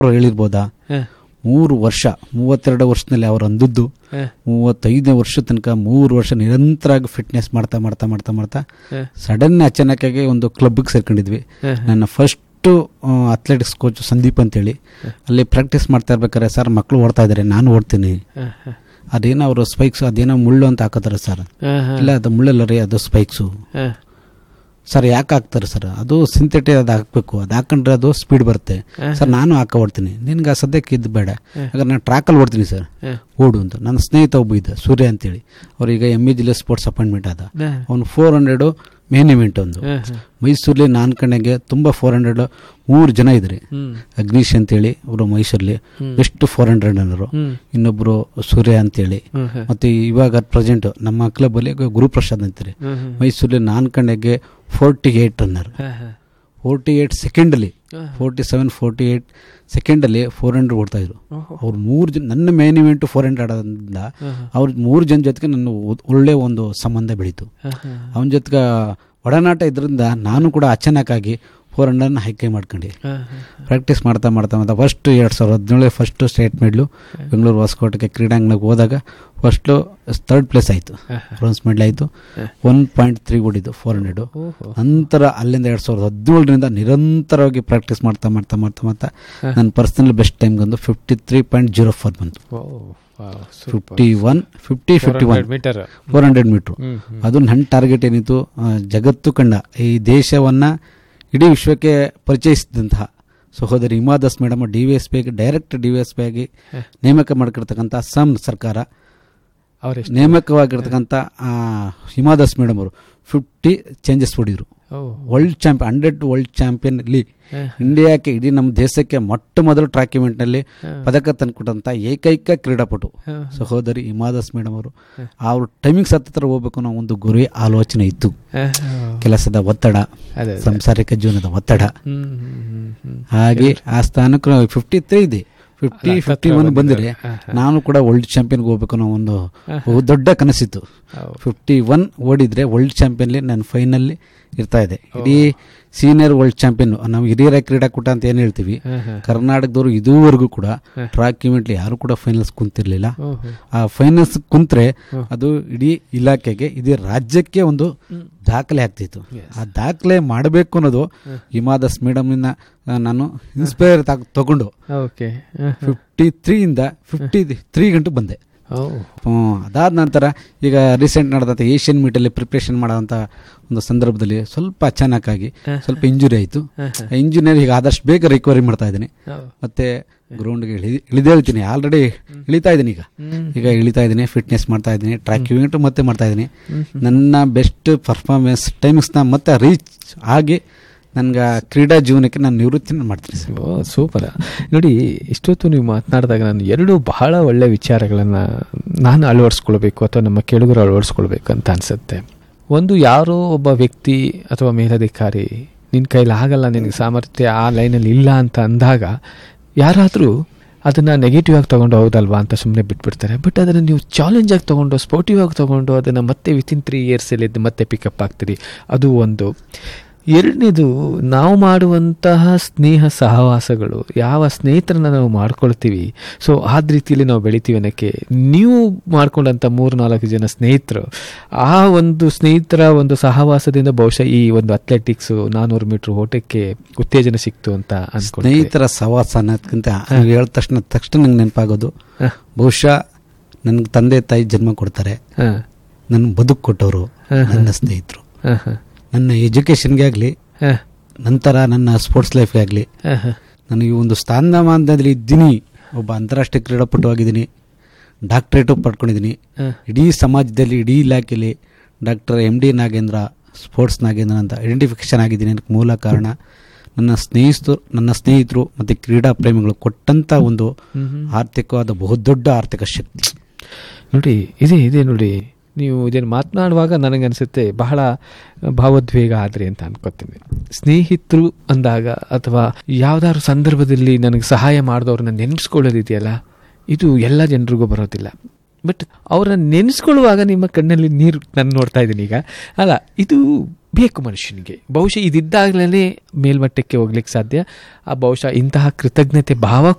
ಅವ್ರು ಹೇಳಿರ್ಬೋದಾ ಹ, ಮೂರು ವರ್ಷ ಮೂವತ್ತೆರಡು ವರ್ಷದಲ್ಲಿ ಅವ್ರು ಅಂದದ್ದು ಹ, ಮೂವತ್ತೈದನೇ ವರ್ಷ ತನಕ ಮೂರು ವರ್ಷ ನಿರಂತರವಾಗಿ ಫಿಟ್ನೆಸ್ ಮಾಡ್ತಾ ಮಾಡ್ತಾ ಮಾಡ್ತಾ ಮಾಡ್ತಾ ಹ, ಸಡನ್ ಅಚಾನಕ್ಕಾಗಿ ಒಂದು ಕ್ಲಬ್ಗೆ ಸೇರ್ಕೊಂಡಿದ್ವಿ ಹ, ನನ್ನ ಫಸ್ಟು ಅಥ್ಲೆಟಿಕ್ಸ್ ಕೋಚ್ ಸಂದೀಪ್ ಅಂತೇಳಿ ಅಲ್ಲಿ ಪ್ರಾಕ್ಟೀಸ್ ಮಾಡ್ತಾ ಇರ್ಬೇಕಾದ್ರೆ ಸರ್ ಮಕ್ಕಳು ಓಡ್ತಾ ಇದ್ದಾರೆ ನಾನು ಓಡ್ತೀನಿ ಹ, ಹ, ಅದೇನೋ ಅವರು ಸ್ಪೈಕ್ಸ್ ಅದೇನೋ ಮುಳ್ಳು ಅಂತ ಹಾಕೋತಾರೆ ಸರ್ ಹ, ಹ, ಇಲ್ಲ ಅದು ಮುಳ್ಳಲ್ಲ ರೀ ಅದು ಸ್ಪೈಕ್ಸು ಹ, ಸರ್ ಯಾಕೆ ಹಾಕ್ತಾರೆ ಸರ್ ಅದು ಸಿಂಥೆಟಿಕ್ ಅದು ಹಾಕ್ಬೇಕು ಅದು ಹಾಕೊಂಡ್ರೆ ಅದು ಸ್ಪೀಡ್ ಬರುತ್ತೆ ಸರ್ ನಾನು ಹಾಕ ಓಡ್ತೀನಿ ನಿನ್ಗೆ ಆ ಸದ್ಯಕ್ಕೆ ಇದು ಬೇಡ ಯಾಕಂದ್ರೆ ನಾನು ಟ್ರ್ಯಾಕಲ್ಲಿ ಓಡ್ತೀನಿ ಸರ್ ಹ, ಓಡು ಅಂತ ನನ್ನ ಸ್ನೇಹಿತ ಒಬ್ಬ ಇದ್ದ ಸೂರ್ಯ ಅಂತೇಳಿ ಅವ್ರೀಗ ಎಮ್ ಇ ಜಿಲ್ಲೆ ಸ್ಪೋರ್ಟ್ಸ್ ಅಪಾಯಿಂಟ್ಮೆಂಟ್ ಆದ ಹ, ಅವನು ಫೋರ್ ಹಂಡ್ರೆಡು ಮೇನ್ ಇವೆಂಟ್ ಒಂದು ಹ, ಹ. ಮೈಸೂರಲ್ಲಿ ನಾನು ಕಣಗೆ ತುಂಬ ಫೋರ್ ಹಂಡ್ರೆಡ್ ಮೂರು ಜನ ಇದ್ರಿ ಹ್ಮ್, ಅಗ್ನೀಶ್ ಅಂತೇಳಿ ಅವರು ಮೈಸೂರಲ್ಲಿ ಹ್ಮ್. ಬೆಸ್ಟ್ ಫೋರ್ ಹಂಡ್ರೆಡ್ ಅನ್ನೋರು ಹ್ಮ್, ಇನ್ನೊಬ್ಬರು ಸೂರ್ಯ ಅಂತೇಳಿ ಹ್ಮ್, ಹ, ಮತ್ತು ಇವಾಗ ಪ್ರೆಸೆಂಟ್ ನಮ್ಮ ಕ್ಲಬ್ಬಲ್ಲಿ ಗುರುಪ್ರಸಾದ್ ಅಂತಾರೆ ಹ್ಮ್, ಹ್ಮ್. ಮೈಸೂರಲ್ಲಿ ನಾನು ಕಣಗೆ ಫೋರ್ಟಿ ಏಯ್ಟ್ ರನ್ನರ್ ಹ, ಹ. ಫೋರ್ಟಿ ಏಯ್ಟ್ ಸೆಕೆಂಡಲ್ಲಿ ಹ. ಫೋರ್ಟಿ ಸೆವೆನ್ ಫೋರ್ಟಿ ಏಯ್ಟ್ ಸೆಕೆಂಡಲ್ಲಿ ಫೋರ್ ಹಂಡ್ರೆಡ್ ಓಡ್ತಾಯಿದ್ರು ಓಹೋ. ಅವ್ರು ಮೂರು ಜನ ನನ್ನ ಮೇನ್ ಇವೆಂಟು ಫೋರ್ ಹಂಡ್ರೆಡ್ ಆದ್ರಿಂದ ಹ, ಹ. ಅವ್ರ ಮೂರು ಜನ ಜೊತೆಗೆ ನನ್ನ ಒ- ಒಳ್ಳೆ ಒಂದು ಸಂಬಂಧ ಬೆಳೀತು ಹ, ಹ. ಅವನ ಜೊತೆಗೆ ಒಡನಾಟ ಇದರಿಂದ ನಾನು ಕೂಡ ಅಚಾನಕ್ಕಾಗಿ ಫೋರ್ ಹಂಡ್ರೆಡ್ನ ಹೈಕೆ ಮಾಡ್ಕೊಂಡು ಹ, ಹ. ಪ್ರಾಕ್ಟೀಸ್ ಮಾಡ್ತಾ ಮಾಡ್ತಾ ಮಾಡ್ತಾ ಫಸ್ಟ್ ಎರಡು ಸಾವಿರದ ಹದಿನೇಳು ಫಸ್ಟು ಸ್ಟೇಟ್ ಮೆಡ್ಲು ಬೆಂಗಳೂರು ಹೊಸಕೋಟೆಗೆ ಕ್ರೀಡಾಂಗಣಕ್ಕೆ ಹೋದಾಗ ಫಸ್ಟು ಥರ್ಡ್ ಪ್ಲೇಸ್ ಆಯಿತು ಹ, ಹ. ಬ್ರೋನ್ಸ್ ಮೆಡಲ್ ಆಯಿತು ಹ. ಒನ್ ಪಾಯಿಂಟ್ ತ್ರೀ ಓಡಿದ್ದು ಫೋರ್ ಹಂಡ್ರೆಡು ಓಹೋ. ನಂತರ ಅಲ್ಲಿಂದ ಎರಡು ಸಾವಿರದ ಹದಿನೇಳರಿಂದ ನಿರಂತರವಾಗಿ ಪ್ರಾಕ್ಟೀಸ್ ಮಾಡ್ತಾ ಮಾಡ್ತಾ ಮಾಡ್ತಾ ಮಾಡ್ತಾ ಹ. ನನ್ನ ಪರ್ಸನಲ್ ಬೆಸ್ಟ್ ಟೈಮ್ ಬಂದು fifty three point zero four ಬಂತು ಓ, wow, super. Fifty one fifty fifty one 400 metre four hundred metre ಹ್ಮ್, ಹ್ಮ್. ಅದು ನನ್ನ ಟಾರ್ಗೆಟ್ ಏನಿತ್ತು ಆ, ಜಗತ್ತು ಕಂಡ ಈ ದೇಶವನ್ನು ಇಡೀ ವಿಶ್ವಕ್ಕೆ ಪರಿಚಯಿಸಿದಂತಹ ಸಹೋದರಿ Hima Das madam D V S P ಆಗಿ direct D V S P ಆಗಿ ಹ. ನೇಮಕ ಮಾಡ್ಕಿರ್ತಕ್ಕಂಥ ಅಸ್ಸಾಂ ಸರ್ಕಾರ ಅವರೆಷ್ಟು ನೇಮಕವಾಗಿರ್ತಕ್ಕಂಥ ಆ, ಹಿಮಾ ದಾಸ್ ಮೇಡಮ್ ಅವರು ಫಿಫ್ಟಿ ಚೇಂಜಸ್ ಹೊಡಿದ್ರು ಓ, world champion hundred world champion ಅಲ್ಲಿ ಹ, ಇಂಡಿಯಾಕ್ಕೆ ಇಡೀ ನಮ್ಮ ದೇಶಕ್ಕೆ ಮೊಟ್ಟ ಮೊದಲು ಟ್ರ್ಯಾಕ್ ಇವೆಂಟ್ನಲ್ಲಿ ಹ. ಪದಕ ತಂದುಕೊಟ್ಟಂಥ ಏಕೈಕ ಕ್ರೀಡಾಪಟು ಹ, ಸಹೋದರಿ ಹಿಮಾದಾಸ್ ಮೇಡಮ್ ಅವರು ಅವ್ರ ಟೈಮಿಂಗ್ಸ್ ಹತ್ತಿರ ಹೋಗ್ಬೇಕು ಅನ್ನೋ ಒಂದು ಗುರಿ ಆಲೋಚನೆ ಇತ್ತು ಹ, ಕೆಲಸದ ಒತ್ತಡ ಅದೇ ಅದೇ. ಸಂಸಾರಿಕ ಜೀವನದ ಒತ್ತಡ ಹ್ಮ್, ಹ್ಮ್, ಹ್ಮ್, ಹ್ಮ್. ಹಾಗೆ ಆ ಸ್ಥಾನಕ್ಕೆ ಫಿಫ್ಟಿ ತ್ರೀ ಇದೆ ಫಿಫ್ಟಿ ಅಲ್ಲ, ಫಿಫ್ಟಿ ಹತ್ರ ಒನ್ ಬಂದಿದೆ. ಬಂದರೆ ಹ, ಹ. ನಾನು ಕೂಡ ವರ್ಲ್ಡ್ ಚಾಂಪಿಯನ್ಗೆ ಹೋಗ್ಬೇಕು ಅನ್ನೋ ಒಂದು ಬಹು ದೊಡ್ಡ ಕನಸಿತ್ತು ಹೌದು. ಫಿಫ್ಟಿ ಒನ್ ಓಡಿದ್ರೆ ವರ್ಲ್ಡ್ ಚಾಂಪಿಯನ್ಲಿ ನಾನು ಫೈನಲ್ಲಿ ಇರ್ತಾ ಇದೆ ಇಡೀ ಸೀನಿಯರ್ ವರ್ಲ್ಡ್ ಚಾಂಪಿಯನ್ ನಾವು ಹಿರಿಯರ ಕ್ರೀಡಾಕೂಟ ಅಂತ ಏನು ಹೇಳ್ತೀವಿ ಹ, ಹ. ಕರ್ನಾಟಕದವರು ಇದುವರೆಗೂ ಕೂಡ ಟ್ರ್ಯಾಕ್ ಇವೆಂಟ್ಲಿ ಯಾರು ಕೂಡ ಫೈನಲ್ಸ್ ಕುಂತಿರ್ಲಿಲ್ಲ ಓಹೋ. ಆ ಫೈನಲ್ಸ್ ಕುಂತ್ರೆ ಅದು ಇಡೀ ಇಲಾಖೆಗೆ ಇಡೀ ರಾಜ್ಯಕ್ಕೆ ಒಂದು ದಾಖಲೆ ಆಗ್ತಿತ್ತು ಆ ದಾಖಲೆ ಮಾಡಬೇಕು ಅನ್ನೋದು ಹಿಮಾದಾಸ್ ಮೇಡಮ್ನ ನಾನು ಇನ್ಸ್ಪೈರ್ ತಗೊಂಡು ಓಕೆ ಹ, ಹ. ಫಿಫ್ಟಿ ತ್ರೀಯಿಂದ ಫಿಫ್ಟಿ ತ್ರೀ ಗಂಟು ಬಂದೆ ಓ, ಹ್ಮ್, ಅದಾದ ನಂತರ ಈಗ ರೀಸೆಂಟ್ ನಡೆದಂಥ ಏಷ್ಯನ್ ಮೀಟಲ್ಲಿ ಪ್ರಿಪ್ರೇಷನ್ ಮಾಡೋಂಥ ಒಂದು ಸಂದರ್ಭದಲ್ಲಿ ಸ್ವಲ್ಪ ಅಚಾನಕ್ಕಾಗಿ ಸ್ವಲ್ಪ ಇಂಜುರಿ ಆಯಿತು ಇಂಜುರಿಯಲ್ಲಿ ಈಗ ಆದಷ್ಟು ಬೇಗ ರಿಕವರಿ ಮಾಡ್ತಾ ಇದ್ದೀನಿ ಹೌದು. ಮತ್ತೆ ಗ್ರೌಂಡ್ಗೆ ಇಳಿ ಇಳಿದೇಳ್ತೀನಿ ಆಲ್ರೆಡಿ ಇಳಿತಾ ಇದ್ದೀನಿ ಈಗ ಹ್ಮ್. ಈಗ ಇಳಿತಾ ಇದ್ದೀನಿ ಫಿಟ್ನೆಸ್ ಮಾಡ್ತಾ ಇದ್ದೀನಿ ಟ್ರ್ಯಾಕ್ ಇವೆಂಟ್ ಮತ್ತೆ ಮಾಡ್ತಾ ಇದ್ದೀನಿ ನನ್ನ ಬೆಸ್ಟ್ ಪರ್ಫಾರ್ಮೆನ್ಸ್ ಟೈಮಿಂಗ್ಸ್ನ ಮತ್ತೆ ರೀಚ್ ಆಗಿ ನನ್ಗೆ ಕ್ರೀಡಾ ಜೀವನಕ್ಕೆ ನಾನು ನಿವೃತ್ತಿನ ಮಾಡ್ತೀನಿ ಸರ್ ಓ ಸೂಪರ್ ನೋಡಿ ಇಷ್ಟೊತ್ತು ನೀವು ಮಾತನಾಡಿದಾಗ ನಾನು ಎರಡು ಬಹಳ ಒಳ್ಳೆ ವಿಚಾರಗಳನ್ನು ನಾನು ಅಳವಡಿಸ್ಕೊಳ್ಬೇಕು ಅಥವಾ ನಮ್ಮ ಕೆಳಗರು ಅಳವಡಿಸ್ಕೊಳ್ಬೇಕು ಅಂತ ಅನಿಸುತ್ತೆ ಒಂದು ಯಾರೋ ಒಬ್ಬ ವ್ಯಕ್ತಿ ಅಥವಾ ಮೇಲಧಿಕಾರಿ ನಿನ್ನ ಕೈಲಿ ಆಗಲ್ಲ ನಿನಗೆ ಸಾಮರ್ಥ್ಯ ಆ ಲೈನಲ್ಲಿ ಇಲ್ಲ ಅಂತ ಅಂದಾಗ ಯಾರಾದರೂ ಅದನ್ನು ನೆಗೆಟಿವ್ ಆಗಿ ತೊಗೊಂಡು ಹೌದಲ್ವಾ ಅಂತ ಸುಮ್ಮನೆ ಬಿಟ್ಬಿಡ್ತಾರೆ ಬಟ್ ಅದನ್ನು ನೀವು ಚಾಲೆಂಜ್ ಆಗಿ ತೊಗೊಂಡು ಸ್ಪೋರ್ಟಿವ್ ಆಗಿ ತೊಗೊಂಡು ಅದನ್ನು ಮತ್ತೆ ವಿತಿನ್ ತ್ರೀ ಇಯರ್ಸಲ್ಲಿ ಮತ್ತೆ ಪಿಕಪ್ ಆಗ್ತೀರಿ ಅದು ಒಂದು ಎರಡನೇದು ನಾವು ಮಾಡುವಂತಹ ಸ್ನೇಹ ಸಹವಾಸಗಳು ಯಾವ ಸ್ನೇಹಿತರನ್ನ ನಾವು ಮಾಡ್ಕೊಳ್ತೀವಿ ಸೊ ಆದ ರೀತಿಯಲ್ಲಿ ನಾವು ಬೆಳಿತೀವಿ ಅನ್ನೋಕ್ಕೆ ನೀವು ಮಾಡ್ಕೊಂಡಂಥ ಮೂರು ನಾಲ್ಕು ಜನ ಸ್ನೇಹಿತರು ಆ ಒಂದು ಸ್ನೇಹಿತರ ಒಂದು ಸಹವಾಸದಿಂದ ಬಹುಶಃ ಈ ಒಂದು ಅಥ್ಲೆಟಿಕ್ಸು ನಾನ್ನೂರು ಮೀಟ್ರ್ ಓಟಕ್ಕೆ ಉತ್ತೇಜನ ಸಿಕ್ತು ಅಂತ ಅನ್ಕೊಳ್ತೀನಿ ಸ್ನೇಹಿತರ ಸವಾಸ ಅನ್ನೋದಕ್ಕಿಂತ ನೀವು ಹೇಳಿದ ತಕ್ಷಣ ತಕ್ಷಣ ನಂಗೆ ನೆನಪಾಗೋದು ಬಹುಶಃ ನನಗೆ ತಂದೆ ತಾಯಿ ಜನ್ಮ ಕೊಡ್ತಾರೆ ಹಾಂ ನನ್ನ ಬದುಕು ಕೊಟ್ಟವರು ಹ, ಹ. ನನ್ನ ಸ್ನೇಹಿತರು ಹಾಂ ಹಾಂ ನನ್ನ ಎಜುಕೇಷನ್ಗೆ ಆಗಲಿ ಹಾಂ ನಂತರ ನನ್ನ ಸ್ಪೋರ್ಟ್ಸ್ ಲೈಫ್ಗೆ ಆಗಲಿ ಹಾಂ ಹಾಂ ನನಗೆ ಒಂದು ಸ್ಥಾನಮಾನದಲ್ಲಿ ಇದ್ದೀನಿ ಒಬ್ಬ ಅಂತಾರಾಷ್ಟ್ರೀಯ ಕ್ರೀಡಾಪಟು ಆಗಿದ್ದೀನಿ ಡಾಕ್ಟ್ರೇಟು ಪಡ್ಕೊಂಡಿದ್ದೀನಿ ಹಾಂ ಇಡೀ ಸಮಾಜದಲ್ಲಿ ಇಡೀ ಇಲಾಖೆಯಲ್ಲಿ doctor M D Nagendra sports Nagendra ಅಂತ ಐಡೆಂಟಿಫಿಕೇಶನ್ ಆಗಿದ್ದೀನಿ ಅದಕ್ಕೆ ಮೂಲ ಕಾರಣ ನನ್ನ ಸ್ನೇಹಿತರು ನನ್ನ ಸ್ನೇಹಿತರು ಮತ್ತು ಕ್ರೀಡಾ ಪ್ರೇಮಿಗಳು ಕೊಟ್ಟಂಥ ಒಂದು ಆರ್ಥಿಕವಾದ ಬಹುದೊಡ್ಡ ಆರ್ಥಿಕ ಶಕ್ತಿ ನೋಡಿ ಇದೆ ಇದೆ ನೋಡಿ ನೀವು ಇದನ್ನು ಮಾತನಾಡುವಾಗ ನನಗನ್ಸುತ್ತೆ ಬಹಳ ಭಾವೋದ್ವೇಗ ಆದ್ರಿ ಅಂತ ಅನ್ಕೋತೀನಿ ಸ್ನೇಹಿತರು ಅಂದಾಗ ಅಥವಾ ಯಾವ್ದಾದ್ರು ಸಂದರ್ಭದಲ್ಲಿ ನನಗೆ ಸಹಾಯ ಮಾಡಿದವ್ರನ್ನ ನೆನೆಸ್ಕೊಳ್ಳೋದಿದೆಯಲ್ಲ ಇದು ಎಲ್ಲ ಜನರಿಗೂ ಬರೋದಿಲ್ಲ ಬಟ್ ಅವ್ರನ್ನ ನೆನೆಸ್ಕೊಳ್ಳುವಾಗ ನಿಮ್ಮ ಕಣ್ಣಲ್ಲಿ ನೀರು ನಾನು ನೋಡ್ತಾ ಇದ್ದೀನಿ ಈಗ ಅಲ್ಲ ಇದು ಬೇಕು ಮನುಷ್ಯನಿಗೆ ಬಹುಶಃ ಇದಿದ್ದಾಗಲೇ ಮೇಲ್ಮಟ್ಟಕ್ಕೆ ಹೋಗ್ಲಿಕ್ಕೆ ಸಾಧ್ಯ ಆ ಬಹುಶಃ ಇಂತಹ ಕೃತಜ್ಞತೆ ಭಾವ